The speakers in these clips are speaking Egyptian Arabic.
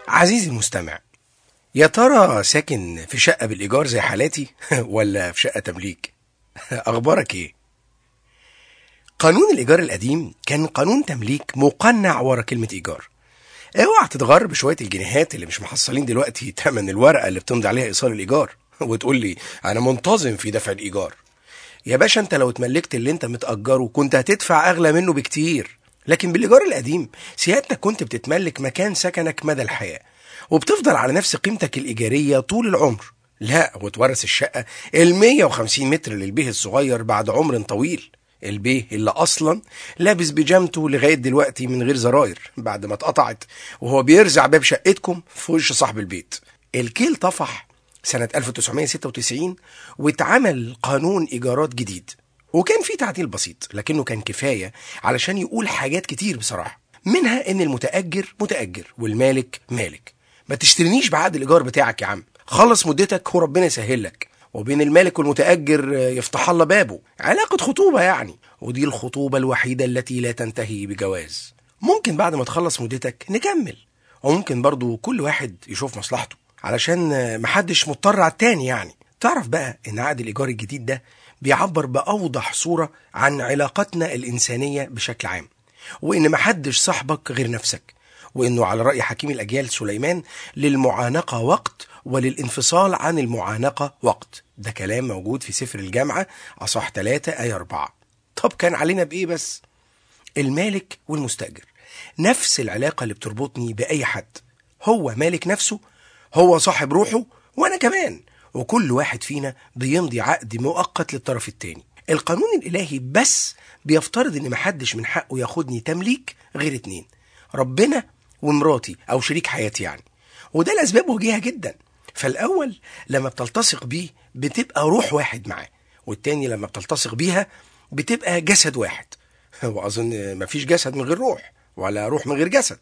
عزيزي المستمع يا ترى ساكن في شقة بالإيجار زي حالاتي ولا في شقة تمليك أخبارك إيه؟ قانون الإيجار القديم كان قانون تمليك مقنع ورا كلمة إيجار اوعى تتغر بشوية الجنيهات اللي مش محصلين دلوقتي تمن الورقة اللي بتمضي عليها إيصال الإيجار وتقول لي أنا منتظم في دفع الإيجار يا باشا أنت لو اتملكت اللي أنت متأجره كنت هتدفع أغلى منه بكتير لكن بالإيجار القديم سيادتك كنت بتتملك مكان سكنك مدى الحياة وبتفضل على نفس قيمتك الإيجارية طول العمر لا وتورث الشقة ال 150 متر للبيه الصغير بعد عمر طويل البيه اللي أصلا لابس بيجامته لغاية دلوقتي من غير زراير بعد ما اتقطعت وهو بيرزع باب شقتكم في وش صاحب البيت الكيل طفح سنة 1996 واتعمل قانون إيجارات جديد وكان في تعديل بسيط لكنه كان كفاية علشان يقول حاجات كتير بصراحة منها ان المتأجر متأجر والمالك مالك ما تشترينيش بعقد الإيجار بتاعك يا عم خلص مدتك وربنا يسهل لك وبين المالك والمتأجر يفتح الله بابه علاقة خطوبة يعني ودي الخطوبة الوحيدة التي لا تنتهي بجواز ممكن بعد ما تخلص مدتك نكمل وممكن برضو كل واحد يشوف مصلحته علشان محدش مضطر على التاني يعني تعرف بقى ان عقد الإيجار الجديد ده بيعبر بأوضح صورة عن علاقتنا الإنسانية بشكل عام وإن محدش صاحبك غير نفسك وإنه على رأي حكيم الأجيال سليمان للمعانقة وقت وللانفصال عن المعانقة وقت ده كلام موجود في سفر الجامعة أصح 3 آية 4 طب كان علينا بإيه بس المالك والمستأجر نفس العلاقة اللي بتربطني بأي حد هو مالك نفسه هو صاحب روحه وأنا كمان وكل واحد فينا بيمضي عقد مؤقت للطرف التاني القانون الإلهي بس بيفترض إن محدش من حقه ياخدني تمليك غير اتنين ربنا ومراتي أو شريك حياتي يعني وده الأسباب وجيهة جدا فالأول لما بتلتصق بيه بتبقى روح واحد معاه والتاني لما بتلتصق بيها بتبقى جسد واحد وأظن مفيش جسد من غير روح ولا روح من غير جسد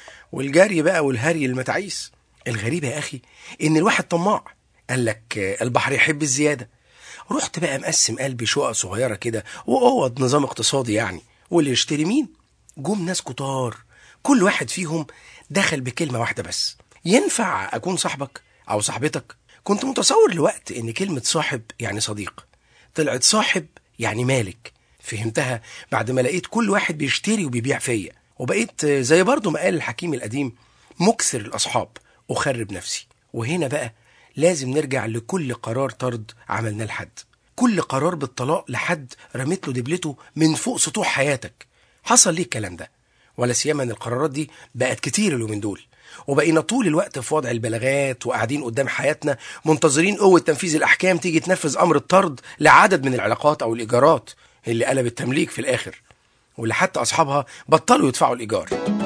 والجري بقى والهري المتعيس الغريب يا أخي إن الواحد طماع قال لك البحر يحب الزيادة رحت بقى مقسم قلبي شقق صغيرة كده وأوض نظام اقتصادي يعني واللي يشتري مين جم ناس كتار كل واحد فيهم دخل بكلمة واحدة بس ينفع أكون صاحبك أو صاحبتك كنت متصور لوقت إن كلمة صاحب يعني صديق طلعت صاحب يعني مالك فهمتها بعد ما لقيت كل واحد بيشتري وبيبيع فيا وبقيت زي برضه ما قال الحكيم القديم مكسر الأصحاب أخرب نفسي وهنا بقى لازم نرجع لكل قرار طرد عملناه لحد كل قرار بالطلاق لحد رميت له دبلته من فوق سطوح حياتك حصل ليه الكلام ده ولا سيما ان القرارات دي بقت كتير اليومين دول وبقينا طول الوقت في وضع البلاغات وقاعدين قدام حياتنا منتظرين قوة تنفيذ الأحكام تيجي تنفذ أمر الطرد لعدد من العلاقات أو الإيجارات اللي قلبت تمليك في الآخر واللي حتى أصحابها بطلوا يدفعوا الإيجار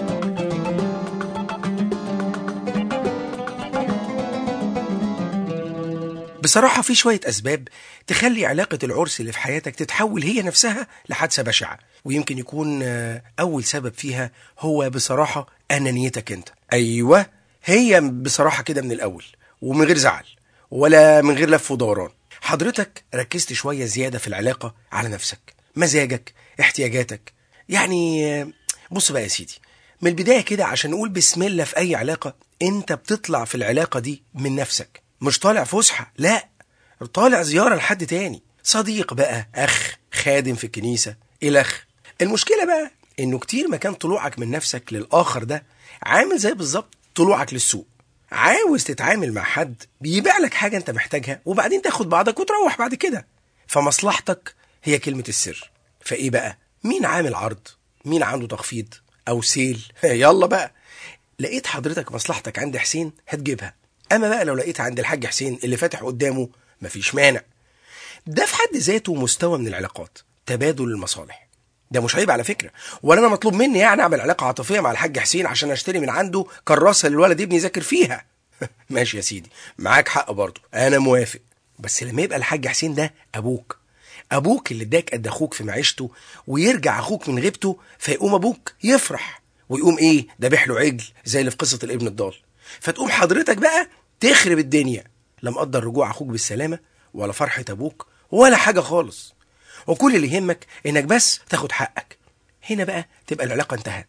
بصراحة في شوية أسباب تخلي علاقة العرس اللي في حياتك تتحول هي نفسها لحادثة بشعة ويمكن يكون أول سبب فيها هو بصراحة أنانيتك أنت أيوة هي بصراحة كده من الأول ومن غير زعل ولا من غير لف ودوران حضرتك ركزت شوية زيادة في العلاقة على نفسك مزاجك احتياجاتك يعني بص بقى يا سيدي من البداية كده عشان نقول بسم الله في أي علاقة أنت بتطلع في العلاقة دي من نفسك مش طالع فسحة لا طالع زيارة لحد تاني صديق بقى أخ خادم في الكنيسة الأخ المشكلة بقى إنه كتير مكان طلوعك من نفسك للآخر ده عامل زي بالظبط طلوعك للسوق عاوز تتعامل مع حد بيبيع لك حاجة أنت محتاجها وبعدين تاخد بعضك وتروح بعد كده فمصلحتك هي كلمة السر فإيه بقى مين عامل عرض مين عنده تخفيض أو سيل يلا بقى لقيت حضرتك مصلحتك عند حسين هتجيبها اما بقى لو لقيت عند الحاج حسين اللي فاتح قدامه مفيش مانع ده في حد ذاته مستوى من العلاقات تبادل المصالح ده مش عيب على فكره ولا انا مطلوب مني يعني اعمل علاقه عاطفيه مع الحاج حسين عشان اشتري من عنده كراسه للولد ابني يذاكر فيها ماشي يا سيدي معاك حق برضه انا موافق بس لما يبقى الحاج حسين ده ابوك ابوك اللي اداك قد اخوك في معيشته ويرجع اخوك من غيبته فيقوم ابوك يفرح ويقوم ايه ذابح له عجل زي اللي في قصه الابن الضال فتقوم حضرتك بقى تخرب الدنيا لا مقدر رجوع اخوك بالسلامه ولا فرحه ابوك ولا حاجه خالص وكل اللي يهمك انك بس تاخد حقك هنا بقى تبقى العلاقه انتهت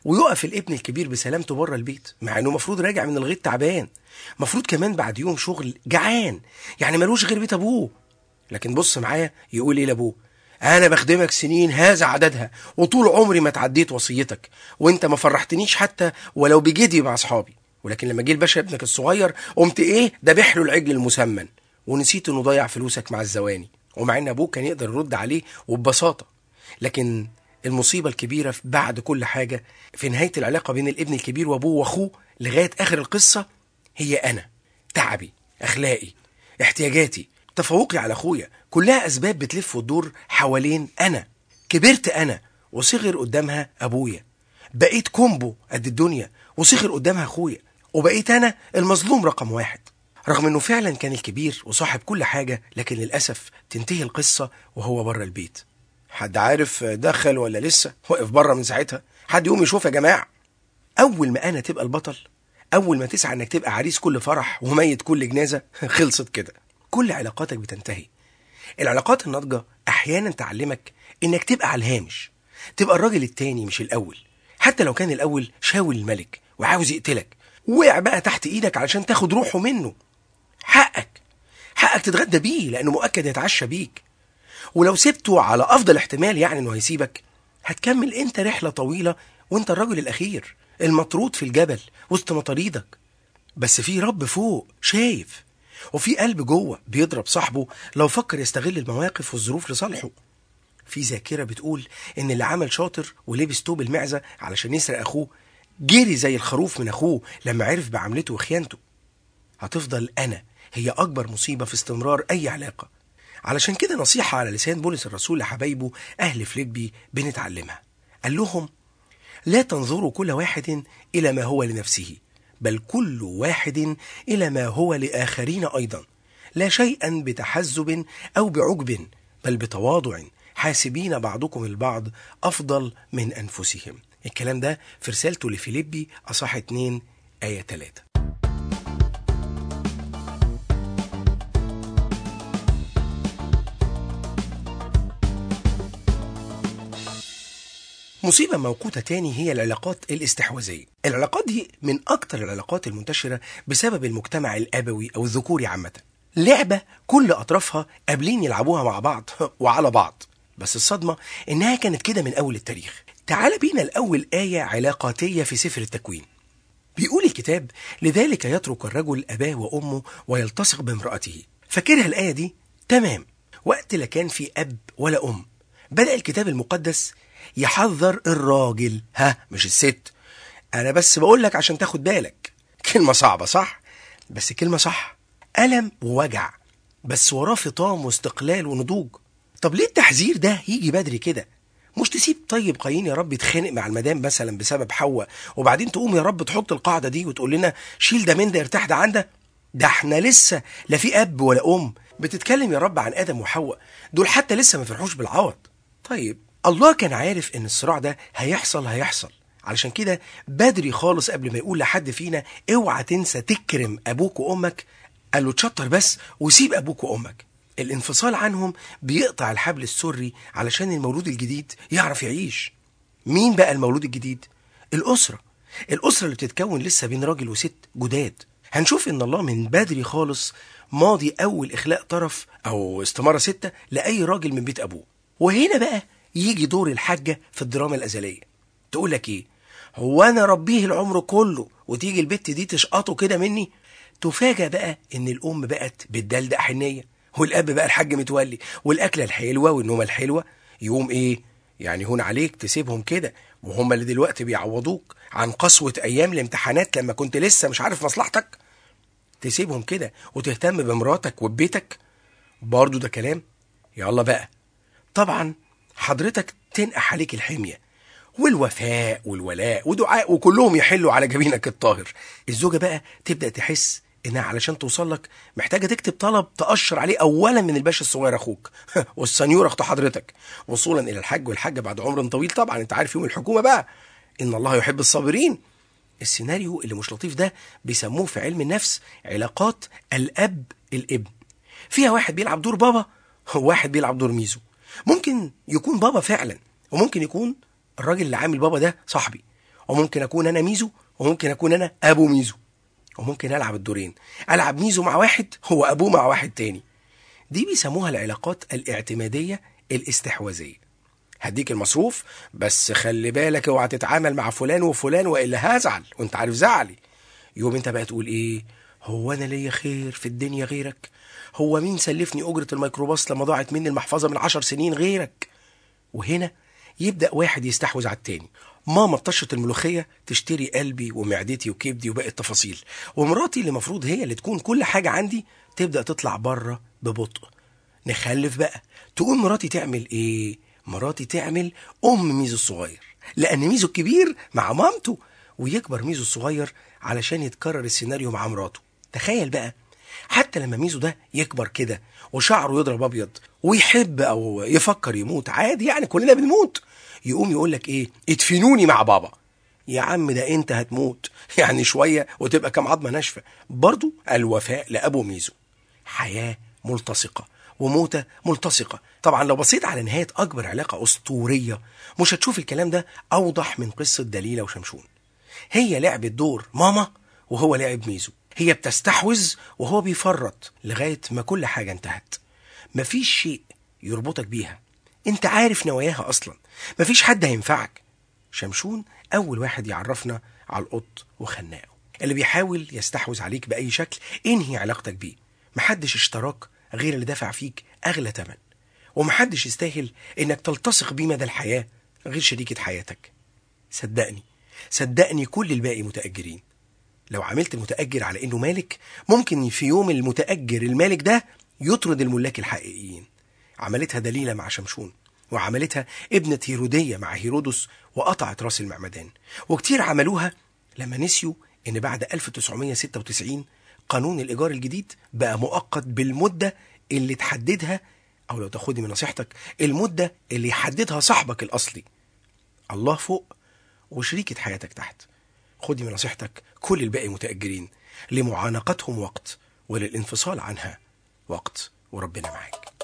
ويقف الابن الكبير بسلامته بره البيت مع انه مفروض راجع من الغيط تعبان مفروض كمان بعد يوم شغل جعان يعني ملوش غير بيت ابوه لكن بص معايا يقول ايه لابوه انا بخدمك سنين هذا عددها وطول عمري ما تعديت وصيتك وانت ما فرحتنيش حتى ولو بجدي مع اصحابي ولكن لما جه الباشا ابنك الصغير قمت ايه ذبح له العجل المسمن ونسيت انه ضيع فلوسك مع الزواني ومع ان ابوه كان يقدر يرد عليه وببساطه لكن المصيبه الكبيره في- بعد كل حاجه في نهايه العلاقه بين الابن الكبير وابوه واخوه لغايه اخر القصه هي انا تعبي اخلاقي احتياجاتي تفوقي على اخويا كلها اسباب بتلف وتدور حوالين انا كبرت انا وصغر قدامها ابويا بقيت كومبو قد الدنيا وصغر قدامها اخويا وبقيت انا المظلوم رقم واحد رغم انه فعلا كان الكبير وصاحب كل حاجه لكن للاسف تنتهي القصه وهو بره البيت حد عارف دخل ولا لسه واقف بره من ساعتها حد يقوم يشوف يا جماعه اول ما انا تبقى البطل اول ما تسعى انك تبقى عريس كل فرح وميت كل جنازه خلصت كده كل علاقاتك بتنتهي العلاقات الناضجه احيانا تعلمك انك تبقى على الهامش تبقى الراجل التاني مش الاول حتى لو كان الاول شاول الملك وعاوز يقتلك وقع بقى تحت ايدك علشان تاخد روحه منه حقك حقك تتغدى بيه لانه مؤكد يتعشى بيك ولو سبته على افضل احتمال يعني انه هيسيبك هتكمل انت رحله طويله وانت الرجل الاخير المطرود في الجبل وسط مطاريدك بس في رب فوق شايف وفي قلب جوه بيضرب صاحبه لو فكر يستغل المواقف والظروف لصالحه في ذاكره بتقول ان اللي عمل شاطر ولبس توب المعزه علشان يسرق اخوه جري زي الخروف من اخوه لما عرف بعملته وخيانته هتفضل انا هي اكبر مصيبه في استمرار اي علاقه علشان كده نصيحه على لسان بولس الرسول لحبايبه اهل فليبي بنتعلمها قال لهم لا تنظروا كل واحد الى ما هو لنفسه بل كل واحد الى ما هو لاخرين ايضا لا شيئا بتحزب او بعجب بل بتواضع حاسبين بعضكم البعض افضل من انفسهم الكلام ده في رسالته لفيليبي اصح 2 ايه 3 مصيبة موقوتة تاني هي العلاقات الاستحواذية العلاقات دي من أكتر العلاقات المنتشرة بسبب المجتمع الأبوي أو الذكوري عامة لعبة كل أطرافها قابلين يلعبوها مع بعض وعلى بعض بس الصدمة إنها كانت كده من أول التاريخ تعال بينا الأول آية علاقاتية في سفر التكوين بيقول الكتاب لذلك يترك الرجل أباه وأمه ويلتصق بامرأته فاكرها الآية دي؟ تمام وقت لا كان في أب ولا أم بدأ الكتاب المقدس يحذر الراجل ها مش الست أنا بس بقول لك عشان تاخد بالك كلمة صعبة صح؟ بس كلمة صح ألم ووجع بس وراه فطام واستقلال ونضوج طب ليه التحذير ده يجي بدري كده مش تسيب طيب قايين يا رب يتخانق مع المدام مثلا بسبب حواء وبعدين تقوم يا رب تحط القاعده دي وتقول لنا شيل ده من ده ارتاح ده عن ده ده احنا لسه لا في اب ولا ام بتتكلم يا رب عن ادم وحواء دول حتى لسه ما فرحوش بالعوض طيب الله كان عارف ان الصراع ده هيحصل هيحصل علشان كده بدري خالص قبل ما يقول لحد فينا اوعى تنسى تكرم ابوك وامك قال له تشطر بس وسيب ابوك وامك الانفصال عنهم بيقطع الحبل السري علشان المولود الجديد يعرف يعيش مين بقى المولود الجديد الأسرة الأسرة اللي بتتكون لسه بين راجل وست جداد هنشوف إن الله من بدري خالص ماضي أول إخلاء طرف أو استمارة ستة لأي راجل من بيت أبوه وهنا بقى يجي دور الحاجة في الدراما الأزلية تقول لك إيه هو أنا ربيه العمر كله وتيجي البت دي تشقطه كده مني تفاجأ بقى إن الأم بقت بتدلدق حنية والأب بقى الحاج متولي والأكلة الحلوة والنومة الحلوة يقوم إيه يعني هون عليك تسيبهم كده وهم اللي دلوقتي بيعوضوك عن قسوة أيام الامتحانات لما كنت لسه مش عارف مصلحتك تسيبهم كده وتهتم بمراتك وببيتك برضو ده كلام يلا بقى طبعا حضرتك تنقح عليك الحمية والوفاء والولاء ودعاء وكلهم يحلوا على جبينك الطاهر الزوجة بقى تبدأ تحس انها علشان توصل لك محتاجة تكتب طلب تأشر عليه أولا من الباشا الصغير أخوك والسنيور أخت حضرتك وصولا إلى الحج والحاجة بعد عمر طويل طبعا أنت عارف يوم الحكومة بقى إن الله يحب الصابرين السيناريو اللي مش لطيف ده بيسموه في علم النفس علاقات الأب الابن فيها واحد بيلعب دور بابا وواحد بيلعب دور ميزو ممكن يكون بابا فعلا وممكن يكون الراجل اللي عامل بابا ده صاحبي وممكن اكون انا ميزو وممكن اكون انا ابو ميزو وممكن العب الدورين العب ميزو مع واحد هو ابوه مع واحد تاني دي بيسموها العلاقات الاعتماديه الاستحواذيه هديك المصروف بس خلي بالك اوعى تتعامل مع فلان وفلان والا هزعل وانت عارف زعلي يوم انت بقى تقول ايه هو انا ليا خير في الدنيا غيرك هو مين سلفني اجره الميكروباص لما ضاعت مني المحفظه من عشر سنين غيرك وهنا يبدا واحد يستحوذ على التاني ماما بطشة الملوخية تشتري قلبي ومعدتي وكبدي وباقي التفاصيل ومراتي اللي المفروض هي اللي تكون كل حاجة عندي تبدأ تطلع بره ببطء نخلف بقى تقوم مراتي تعمل ايه مراتي تعمل ام ميزو الصغير لان ميزو الكبير مع مامته ويكبر ميزو الصغير علشان يتكرر السيناريو مع مراته تخيل بقى حتى لما ميزو ده يكبر كده وشعره يضرب ابيض ويحب او يفكر يموت عادي يعني كلنا بنموت يقوم يقول لك ايه ادفنوني مع بابا يا عم ده انت هتموت يعني شويه وتبقى كام عظمه ناشفه برضو الوفاء لابو ميزو حياه ملتصقه وموتة ملتصقة طبعا لو بصيت على نهاية أكبر علاقة أسطورية مش هتشوف الكلام ده أوضح من قصة دليلة وشمشون هي لعبت دور ماما وهو لعب ميزو هي بتستحوذ وهو بيفرط لغاية ما كل حاجة انتهت مفيش شيء يربطك بيها انت عارف نواياها اصلا مفيش حد هينفعك شمشون اول واحد يعرفنا على القط وخناقه اللي بيحاول يستحوذ عليك باي شكل انهي علاقتك بيه محدش اشتراك غير اللي دفع فيك اغلى تمن ومحدش يستاهل انك تلتصق بيه مدى الحياه غير شريكه حياتك صدقني صدقني كل الباقي متاجرين لو عملت المتاجر على انه مالك ممكن في يوم المتاجر المالك ده يطرد الملاك الحقيقيين عملتها دليلة مع شمشون وعملتها ابنة هيرودية مع هيرودس وقطعت راس المعمدان وكتير عملوها لما نسيوا ان بعد 1996 قانون الإيجار الجديد بقى مؤقت بالمدة اللي تحددها أو لو تاخدي من نصيحتك المدة اللي يحددها صاحبك الأصلي الله فوق وشريكة حياتك تحت خدي من نصيحتك كل الباقي متأجرين لمعانقتهم وقت وللانفصال عنها وقت وربنا معاك